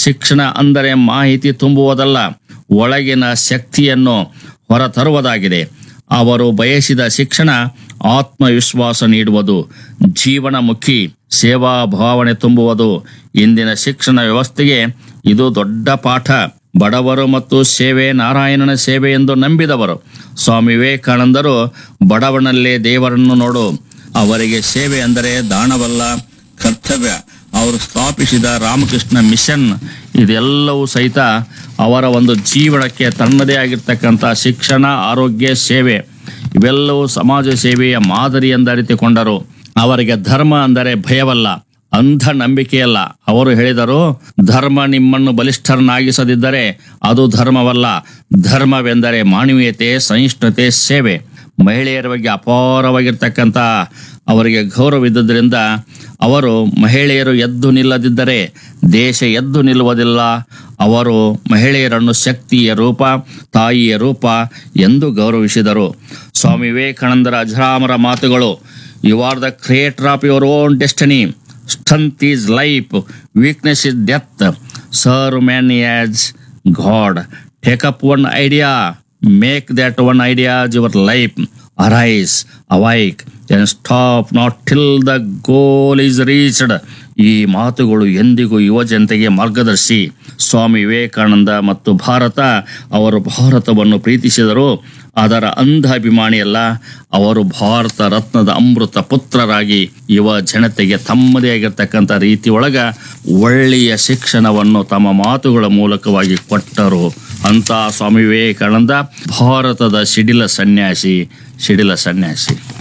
ಶಿಕ್ಷಣ ಅಂದರೆ ಮಾಹಿತಿ ತುಂಬುವುದಲ್ಲ ಒಳಗಿನ ಶಕ್ತಿಯನ್ನು ಹೊರತರುವುದಾಗಿದೆ ಅವರು ಬಯಸಿದ ಶಿಕ್ಷಣ ಆತ್ಮವಿಶ್ವಾಸ ನೀಡುವುದು ಜೀವನಮುಖಿ ಸೇವಾ ಭಾವನೆ ತುಂಬುವುದು ಇಂದಿನ ಶಿಕ್ಷಣ ವ್ಯವಸ್ಥೆಗೆ ಇದು ದೊಡ್ಡ ಪಾಠ ಬಡವರು ಮತ್ತು ಸೇವೆ ನಾರಾಯಣನ ಸೇವೆ ಎಂದು ನಂಬಿದವರು ಸ್ವಾಮಿ ವಿವೇಕಾನಂದರು ಬಡವನಲ್ಲೇ ದೇವರನ್ನು ನೋಡು ಅವರಿಗೆ ಸೇವೆ ಅಂದರೆ ದಾನವಲ್ಲ ಕರ್ತವ್ಯ ಅವರು ಸ್ಥಾಪಿಸಿದ ರಾಮಕೃಷ್ಣ ಮಿಷನ್ ಇದೆಲ್ಲವೂ ಸಹಿತ ಅವರ ಒಂದು ಜೀವನಕ್ಕೆ ತನ್ನದೇ ಆಗಿರ್ತಕ್ಕಂಥ ಶಿಕ್ಷಣ ಆರೋಗ್ಯ ಸೇವೆ ಇವೆಲ್ಲವೂ ಸಮಾಜ ಸೇವೆಯ ಮಾದರಿ ಎಂದರಿತುಕೊಂಡರು ಅವರಿಗೆ ಧರ್ಮ ಅಂದರೆ ಭಯವಲ್ಲ ಅಂಧ ನಂಬಿಕೆಯಲ್ಲ ಅವರು ಹೇಳಿದರು ಧರ್ಮ ನಿಮ್ಮನ್ನು ಬಲಿಷ್ಠರನ್ನಾಗಿಸದಿದ್ದರೆ ಅದು ಧರ್ಮವಲ್ಲ ಧರ್ಮವೆಂದರೆ ಮಾನವೀಯತೆ ಸಹಿಷ್ಣುತೆ ಸೇವೆ ಮಹಿಳೆಯರ ಬಗ್ಗೆ ಅಪಾರವಾಗಿರ್ತಕ್ಕಂಥ ಅವರಿಗೆ ಗೌರವವಿದ್ದುದರಿಂದ ಅವರು ಮಹಿಳೆಯರು ಎದ್ದು ನಿಲ್ಲದಿದ್ದರೆ ದೇಶ ಎದ್ದು ನಿಲ್ಲುವುದಿಲ್ಲ ಅವರು ಮಹಿಳೆಯರನ್ನು ಶಕ್ತಿಯ ರೂಪ ತಾಯಿಯ ರೂಪ ಎಂದು ಗೌರವಿಸಿದರು ಸ್ವಾಮಿ ವಿವೇಕಾನಂದರ ಅಜರಾಮರ ಮಾತುಗಳು you are the creator of your own destiny strength is life weakness is death serve man as God take up one idea make that one idea your life arise awake and stop not till the goal is reached ಈ ಮಾತುಗಳು ಎಂದಿಗೂ ಯುವ ಜನತೆಗೆ ಮಾರ್ಗದರ್ಶಿ ಸ್ವಾಮಿ ವಿವೇಕಾನಂದ ಮತ್ತು ಭಾರತ ಅವರು ಭಾರತವನ್ನು ಪ್ರೀತಿಸಿದರು ಅದರ ಅಂಧ ಅಭಿಮಾನಿಯಲ್ಲ ಅವರು ಭಾರತ ರತ್ನದ ಅಮೃತ ಪುತ್ರರಾಗಿ ಯುವ ಜನತೆಗೆ ತಮ್ಮದೇ ಆಗಿರ್ತಕ್ಕಂಥ ರೀತಿ ಒಳಗ ಒಳ್ಳೆಯ ಶಿಕ್ಷಣವನ್ನು ತಮ್ಮ ಮಾತುಗಳ ಮೂಲಕವಾಗಿ ಕೊಟ್ಟರು ಅಂತ ಸ್ವಾಮಿ ವಿವೇಕಾನಂದ ಭಾರತದ ಸಿಡಿಲ ಸನ್ಯಾಸಿ ಸಿಡಿಲ ಸನ್ಯಾಸಿ